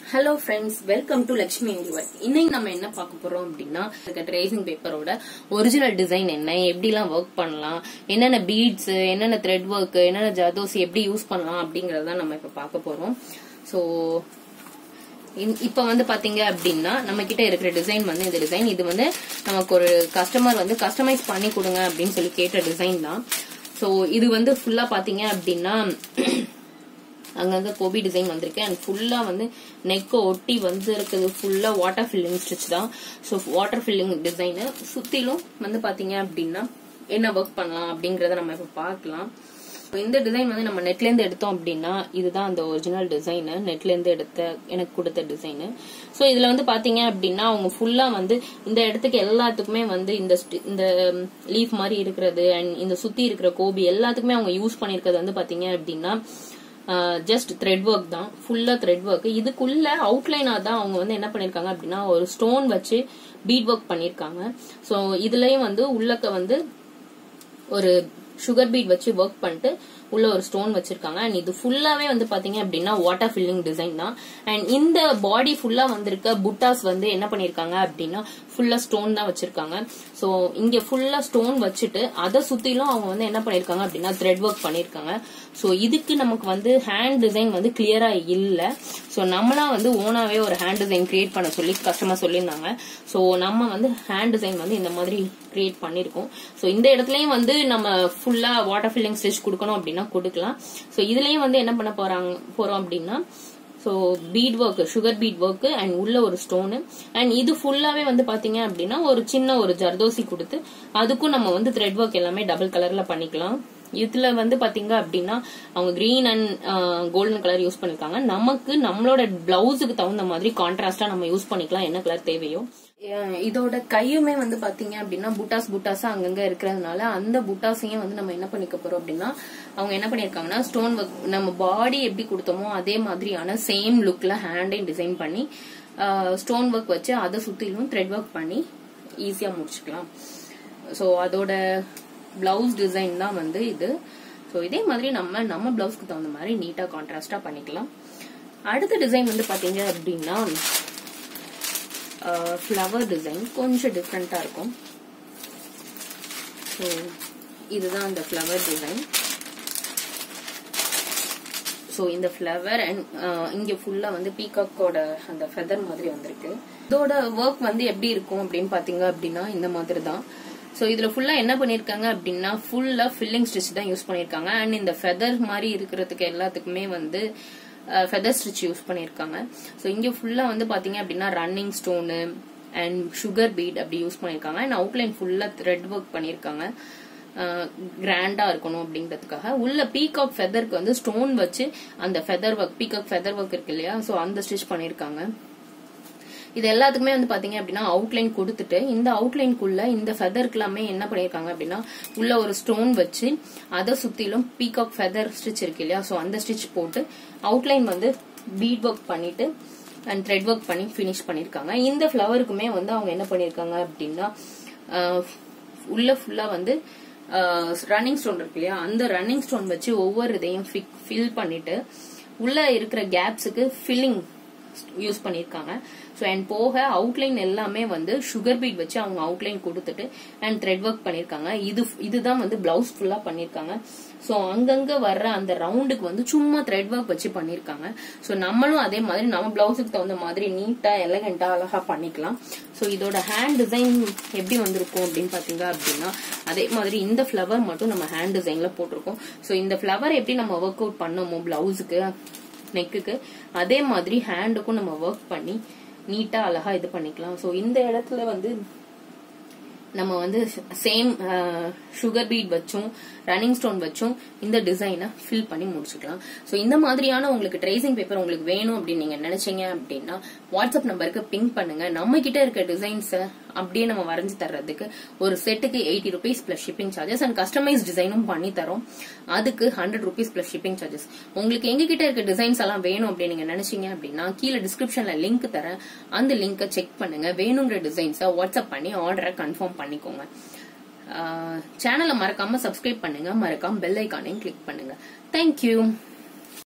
hello friends welcome to Lakshmi இண்டிவல் இன்னைக்கு நம்ம என்ன பார்க்க போறோம் அப்படின்னா ட்ரேசிங் பேப்பரோட ஒரிஜினல் டிசைன் என்ன எப்படிலாம் ஒர்க் பண்ணலாம் என்னென்ன பீட்ஸ் என்னென்ன த்ரெட் ஒர்க் என்னென்ன ஜர்தோசி எப்படி யூஸ் பண்ணலாம் அப்படிங்கறத நம்ம இப்ப பார்க்க போறோம் ஸோ இப்ப வந்து பாத்தீங்க அப்படின்னா நம்ம கிட்ட இருக்கிற டிசைன் வந்து இந்த டிசைன் இது வந்து நமக்கு ஒரு கஸ்டமர் வந்து கஸ்டமைஸ் பண்ணி கொடுங்க அப்படின்னு சொல்லி கேட்ட டிசைன் தான் ஸோ இது வந்து ஃபுல்லா பாத்தீங்க அப்படின்னா அங்கங்க கோபி டிசைன் வந்திருக்கு அண்ட் ஃபுல்லா வந்து நெக்கை ஒட்டி வந்து இருக்குது ஃபுல்லா வாட்டர் ஃபில்லிங் ஸ்டிச் தான் ஸோ வாட்டர் ஃபில்லிங் டிசைனு சுத்திலும் வந்து பாத்தீங்க அப்படின்னா என்ன ஒர்க் பண்ணலாம் அப்படிங்கறத நம்ம இப்ப பார்க்கலாம் இந்த டிசைன் வந்து நம்ம நெட்ல இருந்து எடுத்தோம் அப்படின்னா இதுதான் அந்த ஒரிஜினல் டிசைனு நெட்ல இருந்து எடுத்த எனக்கு கொடுத்த டிசைனு ஸோ இதுல வந்து பாத்தீங்க அப்படின்னா அவங்க ஃபுல்லா வந்து இந்த இடத்துக்கு எல்லாத்துக்குமே வந்து இந்த இந்த லீஃப் மாதிரி இருக்கிறது அண்ட் இந்த சுத்தி இருக்கிற கோபி எல்லாத்துக்குமே அவங்க யூஸ் பண்ணிருக்கிறது வந்து பாத்தீங்க அப்படின்னா ஜஸ்ட் த்ரெட் ஒர்க் தான் ஃபுல்லா த்ரெட் ஒர்க் இதுக்குள்ள அவுட்லைனா தான் அவங்க வந்து என்ன பண்ணிருக்காங்க அப்படின்னா ஒரு ஸ்டோன் வச்சு பீட் ஒர்க் பண்ணிருக்காங்க ஸோ இதுலயும் வந்து உள்ளக்க வந்து ஒரு சுகர் பீட் வச்சு ஒர்க் பண்ணிட்டு உள்ள ஒரு ஸ்டோன் வச்சிருக்காங்க அண்ட் இது ஃபுல்லாவே வந்து பாத்தீங்க அப்படின்னா வாட்டர் ஃபில்லிங் டிசைன் தான் அண்ட் இந்த பாடி ஃபுல்லா வந்திருக்க புட்டாஸ் வந்து என்ன பண்ணிருக்காங்க அப்படின்னா ஃபுல்லா ஸ்டோன் தான் வச்சிருக்காங்க சோ இங்க ஃபுல்லா ஸ்டோன் வச்சுட்டு அதை சுத்திலும் அவங்க வந்து என்ன பண்ணிருக்காங்க அப்படின்னா த்ரெட் ஒர்க் பண்ணிருக்காங்க சோ இதுக்கு நமக்கு வந்து ஹேண்ட் டிசைன் வந்து கிளியரா இல்ல சோ நம்மளா வந்து ஓனாவே ஒரு ஹேண்ட் டிசைன் கிரியேட் பண்ண சொல்லி கஸ்டமர் சொல்லியிருந்தாங்க சோ நம்ம வந்து ஹேண்ட் டிசைன் வந்து இந்த மாதிரி கிரியேட் பண்ணிருக்கோம் சோ இந்த இடத்துலயும் வந்து நம்ம ஃபுல்லா வாட்டர் ஃபில்லிங் ஸ்டிச் கொடுக்கணும் அப்படின்னா கொடுக்கலாம் சோ இதுலயும் வந்து என்ன பண்ண போறாங்க போறோம் அப்படின்னா so bead work sugar bead work and உள்ள ஒரு ஸ்டோனு அண்ட் இது ஃபுல்லாவே வந்து பாத்தீங்க அப்படின்னா ஒரு சின்ன ஒரு ஜர்தோசி கொடுத்து அதுக்கும் நம்ம வந்து த்ரெட் ஒர்க் எல்லாமே டபுள் கலர்ல பண்ணிக்கலாம் இதுல வந்து பாத்தீங்க அப்படின்னா அவங்க green and golden colour use பண்ணிருக்காங்க நமக்கு நம்மளோட பிளவுஸுக்கு தகுந்த மாதிரி கான்ட்ராஸ்டா நம்ம யூஸ் பண்ணிக்கலாம் என்ன கலர் தேவையோ இதோட கையுமே வந்து பாத்தீங்க அப்படின்னா புட்டாஸ் புட்டாஸா அங்கங்க இருக்கிறதுனால அந்த புட்டாஸையும் வந்து நம்ம என்ன பண்ணிக்க போறோம் அப்படின்னா அவங்க என்ன பண்ணிருக்காங்கன்னா ஸ்டோன் ஒர்க் நம்ம பாடி எப்படி கொடுத்தோமோ அதே மாதிரியான சேம் லுக்ல ஹேண்டையும் டிசைன் பண்ணி ஸ்டோன் ஒர்க் வச்சு அதை சுத்திலும் த்ரெட் ஒர்க் பண்ணி ஈஸியா முடிச்சுக்கலாம் ஸோ அதோட பிளவுஸ் டிசைன் தான் வந்து இது ஸோ இதே மாதிரி நம்ம நம்ம பிளவுஸ்க்கு தகுந்த மாதிரி நீட்டா கான்ட்ராஸ்டா பண்ணிக்கலாம் அடுத்த டிசைன் வந்து பாத்தீங்க அப்படின்னா ஃப்ளவர் டிசைன் கொஞ்சம் டிஃப்ரெண்டா இருக்கும் ஸோ இதுதான் அந்த ஃப்ளவர் டிசைன் ஸோ இந்த ஃப்ளவர் அண்ட் இங்க ஃபுல்லா வந்து பீகாக்கோட அந்த ஃபெதர் மாதிரி வந்திருக்கு இதோட ஒர்க் வந்து எப்படி இருக்கும் அப்படின்னு பாத்தீங்க அப்படின்னா இந்த மாதிரி தான் ஸோ இதுல ஃபுல்லா என்ன பண்ணிருக்காங்க அப்படின்னா ஃபுல்லா ஃபில்லிங் ஸ்டிச் தான் யூஸ் பண்ணிருக்காங்க அண்ட் இந்த ஃபெதர் மாதிரி இருக்கிறதுக்கு எல்லாத்துக்குமே வந்து ஃபெதர் ஸ்டிச் யூஸ் பண்ணிருக்காங்க ஸோ இங்க ஃபுல்லா வந்து பாத்தீங்க அப்படின்னா running stone and sugar bead அப்படி யூஸ் பண்ணிருக்காங்க அண்ட் அவுட்லைன் ஃபுல்லா த்ரெட் ஒர்க் பண்ணிருக்காங்க கிராண்டா இருக்கணும் அப்படிங்கிறதுக்காக உள்ள பீகாக் ஃபெதருக்கு வந்து ஸ்டோன் வச்சு அந்த feather work peacock feather work இருக்கு இல்லையா ஸோ அந்த ஸ்டிச் பண்ணிருக்காங்க இது எல்லாத்துக்குமே வந்து பாத்தீங்க அப்படின்னா அவுட்லைன் கொடுத்துட்டு இந்த அவுட்லைனுக்குள்ள இந்த ஃபெதருக்கு எல்லாமே என்ன பண்ணிருக்காங்க அப்படின்னா உள்ள ஒரு ஸ்டோன் வச்சு அதை சுத்திலும் பீகாக் ஃபெதர் ஸ்டிச் இருக்கு இல்லையா ஸோ அந்த ஸ்டிச் போட்டு அவுட்லைன் வந்து பீட் ஒர்க் பண்ணிட்டு அண்ட் த்ரெட் ஒர்க் பண்ணி ஃபினிஷ் பண்ணிருக்காங்க இந்த ஃபிளவருக்குமே வந்து அவங்க என்ன பண்ணிருக்காங்க அப்படின்னா உள்ள ஃபுல்லா வந்து ரன்னிங் ஸ்டோன் இருக்கு இல்லையா அந்த ரன்னிங் ஸ்டோன் வச்சு ஒவ்வொரு இதையும் ஃபில் பண்ணிட்டு உள்ள இருக்கிற கேப்ஸுக்கு ஃபில்லிங் யூஸ் பண்ணிருக்காங்க ஸோ அண்ட் போக அவுட்லைன் எல்லாமே வந்து சுகர் பீட் வச்சு அவங்க அவுட்லைன் கொடுத்துட்டு அண்ட் த்ரெட் ஒர்க் பண்ணிருக்காங்க இது இதுதான் வந்து பிளவுஸ் ஃபுல்லா பண்ணிருக்காங்க ஸோ அங்கங்க வர்ற அந்த ரவுண்டுக்கு வந்து சும்மா த்ரெட் ஒர்க் வச்சு பண்ணிருக்காங்க ஸோ நம்மளும் அதே மாதிரி நம்ம பிளவுஸுக்கு தகுந்த மாதிரி நீட்டா எலகண்டா அழகா பண்ணிக்கலாம் ஸோ இதோட ஹேண்ட் டிசைன் எப்படி வந்திருக்கும் அப்படின்னு பாத்தீங்க அப்படின்னா அதே மாதிரி இந்த ஃபிளவர் மட்டும் நம்ம ஹேண்ட் டிசைன்ல போட்டிருக்கோம் ஸோ இந்த ஃபிளவர் எப்படி நம்ம ஒர்க் அவுட் பண்ணோமோ பிளவுஸுக்கு நெக்குக்கு அதே மாதிரி ஹேண்டுக்கும் நம்ம ஒர்க் பண்ணி நீட்டா அழகா இது பண்ணிக்கலாம் ஸோ இந்த இடத்துல வந்து நம்ம வந்து சேம் சுகர் பீட் வச்சும் ரன்னிங் ஸ்டோன் வச்சும் இந்த டிசைனை ஃபில் பண்ணி முடிச்சுக்கலாம் ஸோ இந்த மாதிரியான உங்களுக்கு ட்ரேசிங் பேப்பர் உங்களுக்கு வேணும் அப்படின்னு நீங்க நினைச்சீங்க அப்படின்னா வாட்ஸ்அப் நம்பருக்கு பிங்க் பண்ணுங்க நம்ம கிட்ட இருக்க டிசைன்ஸை அப்படியே நம்ம வரைஞ்சு தர்றதுக்கு ஒரு செட்டுக்கு eighty rupees plus shipping charges and customise டிசைனும் பண்ணி தரோம் அதுக்கு hundred rupees plus shipping charges உங்களுக்கு எங்க கிட்ட இருக்க டிசைன்ஸ் எல்லாம் வேணும் அப்படின்னு நீங்க நினைச்சீங்க அப்படின்னா கீழே டிஸ்கிரிப்ஷன்ல லிங்க் தரேன் அந்த லிங்கை செக் பண்ணுங்க வேணுங்கிற டிசைன்ஸை வாட்ஸ்அப் பண்ணி ஆர்டரை கன்ஃபார்ம் பண்ணிக்கோங்க சேனலை மறக்காம சப்ஸ்கிரைப் பண்ணுங்க மறக்காம பெல் ஐக்கானையும் கிளிக் பண்ணுங்க தேங்க்யூ